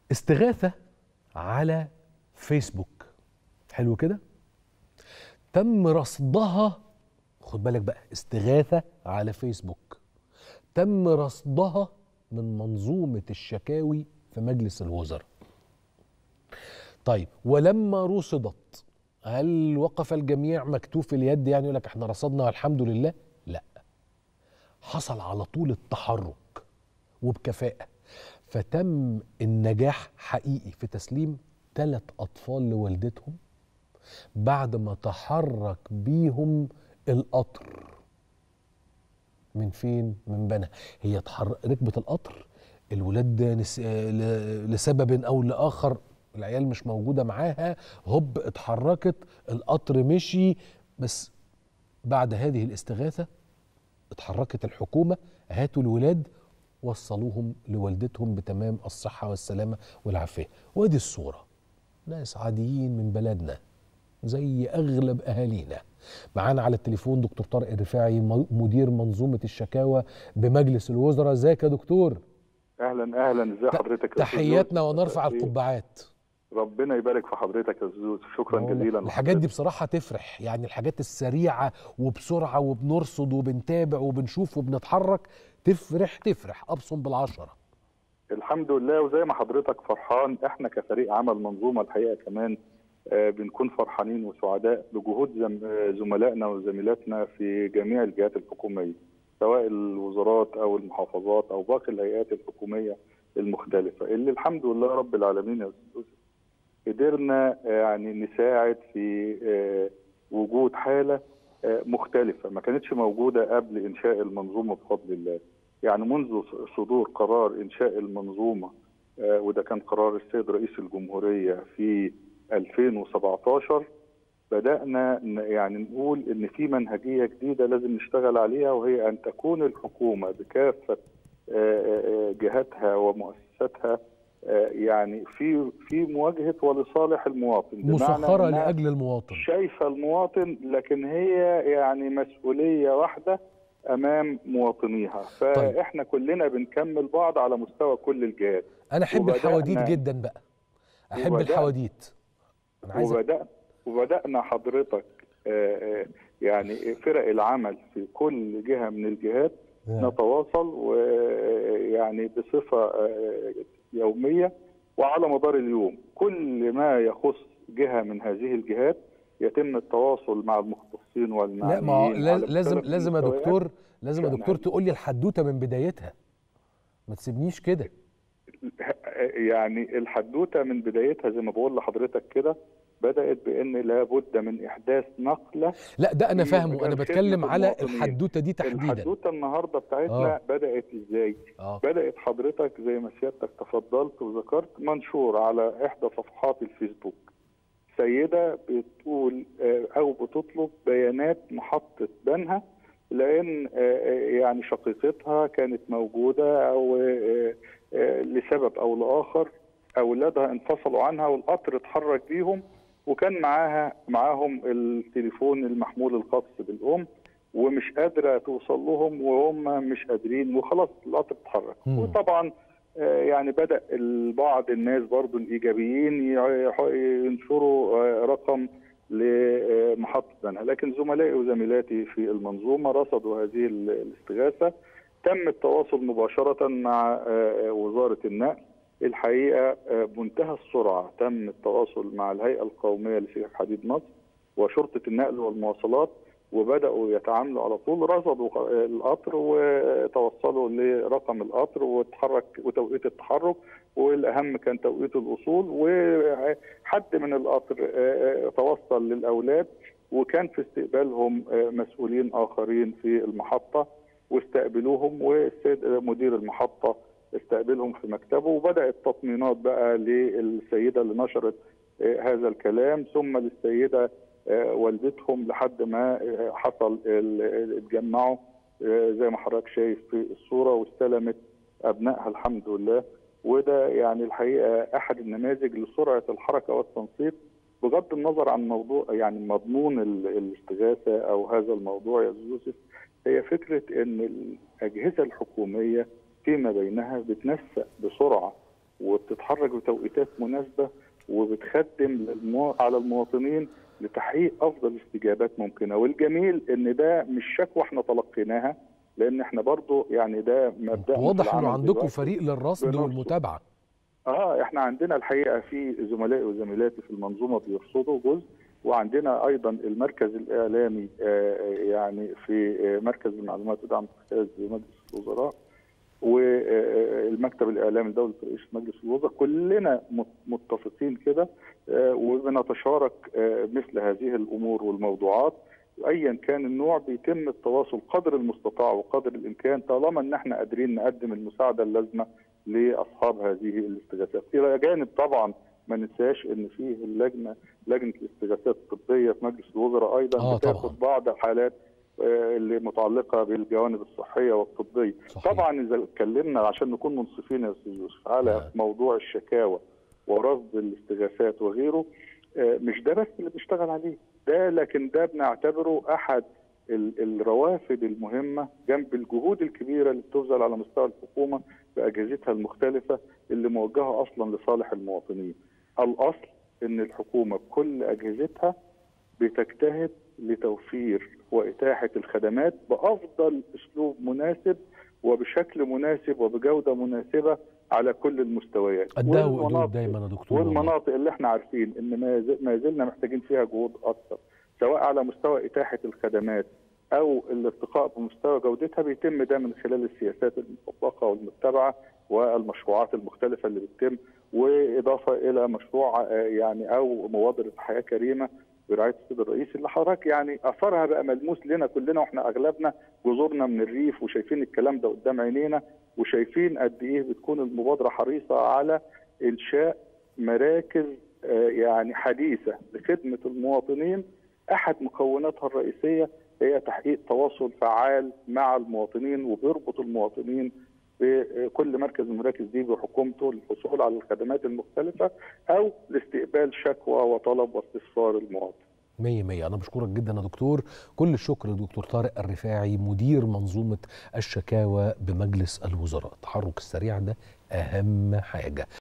استغاثة على فيسبوك حلو كده تم رصدها خد بالك بقى استغاثة على فيسبوك تم رصدها من منظومة الشكاوي في مجلس الوزراء طيب ولما رصدت هل وقف الجميع مكتوف اليد يعني يقول لك احنا رصدنا والحمد لله لا حصل على طول التحرك وبكفاءة فتم النجاح حقيقي في تسليم ثلاث أطفال لوالدتهم بعد ما تحرك بيهم القطر من فين؟ من بنها هي تحر... ركبت القطر الولاد نس... ل... لسبب أو لآخر العيال مش موجودة معاها هوب اتحركت القطر مشي بس بعد هذه الاستغاثة اتحركت الحكومة هاتوا الولاد وصلوهم لوالدتهم بتمام الصحة والسلامة والعافية وادي الصورة ناس عاديين من بلدنا زي أغلب أهالينا معانا على التليفون دكتور طارق الرفاعي مدير منظومة الشكاوى بمجلس الوزراء ازيك يا دكتور اهلا اهلا ازي حضرتك تحياتنا ونرفع القبعات ربنا يبارك في حضرتك يا زوز شكرا جزيلا الحاجات دي بصراحة تفرح يعني الحاجات السريعة وبسرعة وبنرصد وبنتابع وبنشوف وبنتحرك تفرح تفرح أبصم بالعشرة الحمد لله وزي ما حضرتك فرحان احنا كفريق عمل منظومة الحقيقة كمان آه بنكون فرحانين وسعداء بجهود زم زملائنا وزميلاتنا في جميع الجهات الحكومية سواء الوزارات أو المحافظات أو باقي الهيئات الحكومية المختلفة اللي الحمد لله رب العالمين يا أستاذ قدرنا يعني نساعد في وجود حالة مختلفة ما كانتش موجودة قبل إنشاء المنظومة بفضل الله يعني منذ صدور قرار إنشاء المنظومة وده كان قرار السيد رئيس الجمهورية في 2017 بدأنا يعني نقول إن في منهجية جديدة لازم نشتغل عليها وهي أن تكون الحكومة بكافة جهاتها ومؤسساتها يعني في في مواجهه ولصالح المواطن مسخره لاجل المواطن شايفه المواطن لكن هي يعني مسؤوليه واحده امام مواطنيها فاحنا طيب. كلنا بنكمل بعض على مستوى كل الجهات انا احب الحواديت جدا بقى احب وبدأ الحواديت أنا عايز وبدأ وبدانا حضرتك يعني فرق العمل في كل جهه من الجهات نتواصل ويعني بصفه يومية وعلى مدار اليوم كل ما يخص جهة من هذه الجهات يتم التواصل مع المختصين والمعنيين لا ما لازم لازم يا دكتور لازم يا دكتور تقول لي الحدوته من بدايتها ما تسيبنيش كده يعني الحدوته من بدايتها زي ما بقول لحضرتك كده بدات بان لابد من احداث نقله لا ده انا فاهمه انا بتكلم على الحدوته دي تحديدا الحدوته النهارده بتاعتنا آه. بدات ازاي آه. بدات حضرتك زي ما سيادتك تفضلت وذكرت منشور على احدى صفحات الفيسبوك سيده بتقول او بتطلب بيانات محطه بنها لان يعني شقيقتها كانت موجوده او لسبب او لاخر اولادها انفصلوا عنها والقطر اتحرك بيهم وكان معاها معاهم التليفون المحمول الخاص بالام ومش قادره توصل لهم وهم مش قادرين وخلاص القطر اتحرك وطبعا يعني بدا بعض الناس برضو الايجابيين ينشروا رقم لمحطه بنها لكن زملائي وزميلاتي في المنظومه رصدوا هذه الاستغاثه تم التواصل مباشره مع وزاره النقل الحقيقه بمنتهى السرعه تم التواصل مع الهيئه القوميه لسكك حديد مصر وشرطه النقل والمواصلات وبداوا يتعاملوا على طول رصدوا القطر وتوصلوا لرقم القطر وتحرك وتوقيت التحرك والاهم كان توقيت الوصول وحد من القطر توصل للاولاد وكان في استقبالهم مسؤولين اخرين في المحطه واستقبلوهم والسيد مدير المحطه استقبلهم في مكتبه وبدات تطمينات بقى للسيده اللي نشرت هذا الكلام ثم للسيده والدتهم لحد ما حصل اتجمعوا زي ما حضرتك شايف في الصوره واستلمت ابنائها الحمد لله وده يعني الحقيقه احد النماذج لسرعه الحركه والتنسيق بغض النظر عن موضوع يعني مضمون الاستغاثه او هذا الموضوع يا يوسف هي فكره ان الاجهزه الحكوميه فيما بينها بتنسق بسرعه وبتتحرك بتوقيتات مناسبه وبتخدم للمو... على المواطنين لتحقيق افضل استجابات ممكنه والجميل ان ده مش شكوى احنا تلقيناها لان احنا برضو يعني ده مبدا واضح انه عندكم فريق للرصد بنرصد. والمتابعه اه احنا عندنا الحقيقه في زملائي وزميلاتي في المنظومه بيرصدوا جزء وعندنا ايضا المركز الاعلامي آه يعني في آه مركز المعلومات ودعم اتخاذ مجلس الوزراء والمكتب الاعلامي لدوله رئيس مجلس الوزراء كلنا متفقين كده آه وبنتشارك آه مثل هذه الامور والموضوعات ايا كان النوع بيتم التواصل قدر المستطاع وقدر الامكان طالما ان احنا قادرين نقدم المساعده اللازمه لاصحاب هذه الاستغاثات. الى جانب طبعا ما ننساش ان فيه اللجنه لجنه الاستغاثات الطبيه في مجلس الوزراء ايضا آه بتاخد بعض الحالات آه اللي متعلقه بالجوانب الصحيه والطبيه. صحيح. طبعا اذا اتكلمنا عشان نكون منصفين يا استاذ يوسف على آه. موضوع الشكاوى ورصد الاستغاثات وغيره مش ده بس اللي بنشتغل عليه ده لكن ده بنعتبره احد الروافد المهمه جنب الجهود الكبيره اللي بتبذل على مستوى الحكومه باجهزتها المختلفه اللي موجهه اصلا لصالح المواطنين. الاصل ان الحكومه بكل اجهزتها بتجتهد لتوفير واتاحه الخدمات بافضل اسلوب مناسب وبشكل مناسب وبجوده مناسبه على كل المستويات قدها وقدود دايما يا دكتور والمناطق اللي احنا عارفين ان ما زلنا محتاجين فيها جهود اكثر سواء على مستوى اتاحه الخدمات او الارتقاء بمستوى جودتها بيتم ده من خلال السياسات المطبقه والمتبعه والمشروعات المختلفه اللي بتتم واضافه الى مشروع يعني او مبادره حياه كريمه برعايه السيد الرئيس اللي حضرتك يعني اثرها بقى ملموس لنا كلنا واحنا اغلبنا جذورنا من الريف وشايفين الكلام ده قدام عينينا وشايفين قد ايه بتكون المبادره حريصه على انشاء مراكز يعني حديثه لخدمه المواطنين احد مكوناتها الرئيسيه هي تحقيق تواصل فعال مع المواطنين وبيربط المواطنين بكل مركز من المراكز دي بحكومته للحصول على الخدمات المختلفه او لاستقبال شكوى وطلب واستفسار المواطن. مية مية أنا بشكرك جدا يا دكتور كل الشكر لدكتور طارق الرفاعي مدير منظومة الشكاوى بمجلس الوزراء التحرك السريع ده أهم حاجة